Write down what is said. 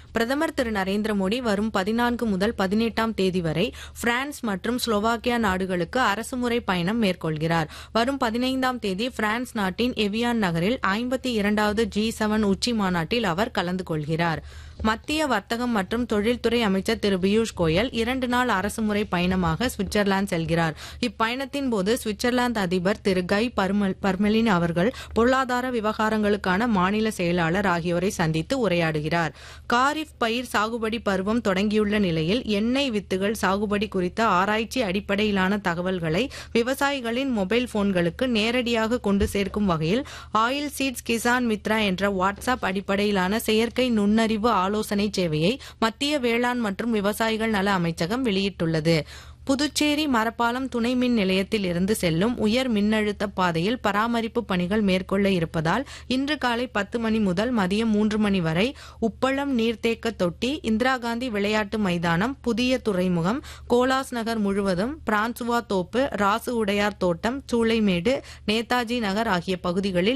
பிரதமர் திரு நரேந்திர மோடி வரும் பதினான்கு முதல் பதினெட்டாம் தேதி வரை பிரான்ஸ் மற்றும் ஸ்லோவாக்கியா நாடுகளுக்கு அரசுமுறை பயணம் மேற்கொள்கிறார் வரும் பதினைந்தாம் தேதி பிரான்ஸ் நாட்டின் எவியான் நகரில் ஐம்பத்தி இரண்டாவது ஜி செவன் உச்சி மாநாட்டில் அவர் கலந்து கொள்கிறார் மத்திய வர்த்தகம் மற்றும் தொழில்துறை அமைச்சர் திரு பியூஷ் கோயல் இரண்டு நாள் அரசுமுறை பயணமாக சுவிட்சர்லாந்து செல்கிறார் இப்பயணத்தின் போது சுவிட்சர்லாந்து அதிபர் திரு கை பர்மல் பர்மெலின் அவர்கள் பொருளாதார விவகாரங்களுக்கான மாநில செயலாளர் ஆகியோரை சந்தித்து உரையாடுகிறார் காரிஃப் பயிர் சாகுபடி பருவம் தொடங்கியுள்ள நிலையில் எண்ணெய் வித்துகள் சாகுபடி குறித்த ஆராய்ச்சி அடிப்படையிலான தகவல்களை விவசாயிகளின் மொபைல் போன்களுக்கு நேரடியாக கொண்டு சேர்க்கும் வகையில் ஆயில் சீட்ஸ் கிசான் மித்ரா என்ற வாட்ஸ்அப் அடிப்படையிலான செயற்கை நுண்ணறிவு ஆலோசனை சேவையை மத்திய வேளாண் மற்றும் விவசாயிகள் நல அமைச்சகம் வெளியிட்டுள்ளது புதுச்சேரி மரப்பாலம் துணை மின் நிலையத்தில் இருந்து செல்லும் உயர் மின்னழுத்த பாதையில் பராமரிப்பு பணிகள் மேற்கொள்ள இருப்பதால் இன்று காலை பத்து மணி முதல் மதியம் மூன்று மணி வரை உப்பளம் நீர்த்தேக்க தொட்டி இந்திரா காந்தி விளையாட்டு மைதானம் புதிய துறைமுகம் கோலாஸ் நகர் முழுவதும் பிரான்சுவா தோப்பு ராசு உடையார் தோட்டம் சூளைமேடு நேதாஜி நகர் ஆகிய பகுதிகளில்